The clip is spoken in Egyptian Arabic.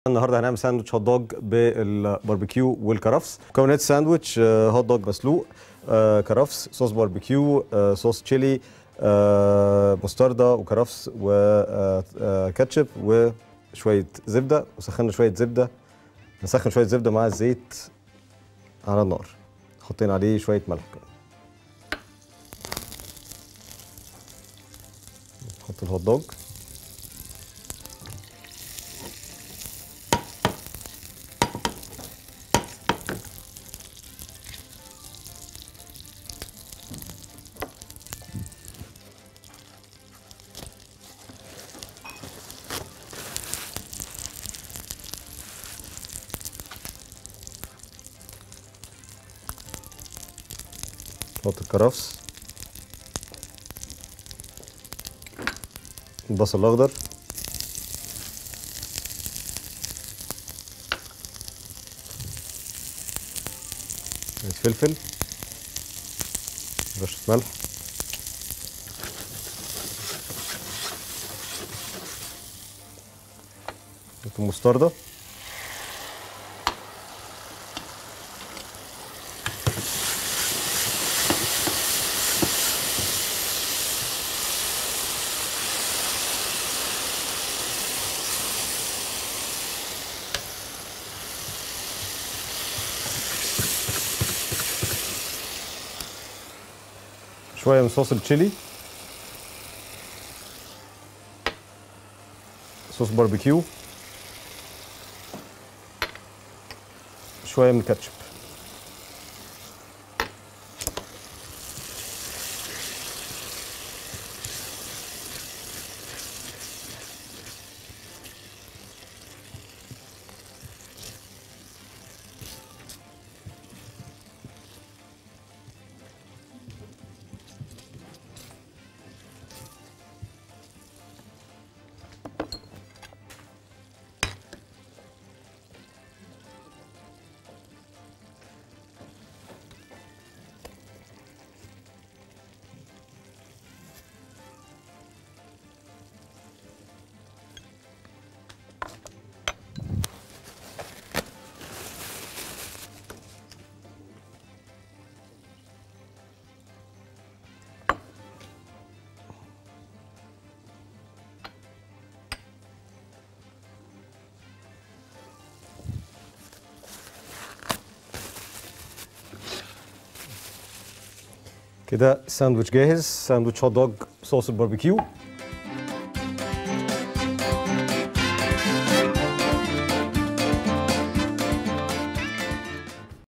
النهارده هنعمل ساندوتش هوت دوج بالباربيكيو والكرفس مكونات الساندوتش آه، هوت دوج مسلوق آه، كرفس صوص باربيكيو آه، صوص تشيلي آه، مستردة وكرفس وكاتشب وشوية زبدة وسخنا شوية زبدة نسخن شوية زبدة مع الزيت على النار حطينا عليه شوية ملح كده نحط الهوت دوج نحط الكرفس البصل الاخضر شوية فلفل رشة ملح شوية مستردة شوية من صوص التشيلي صوص باربيكيو شوية من الكاتشب كده الساندوتش جاهز ساندوتش هوت دوج صوص الباربيكيو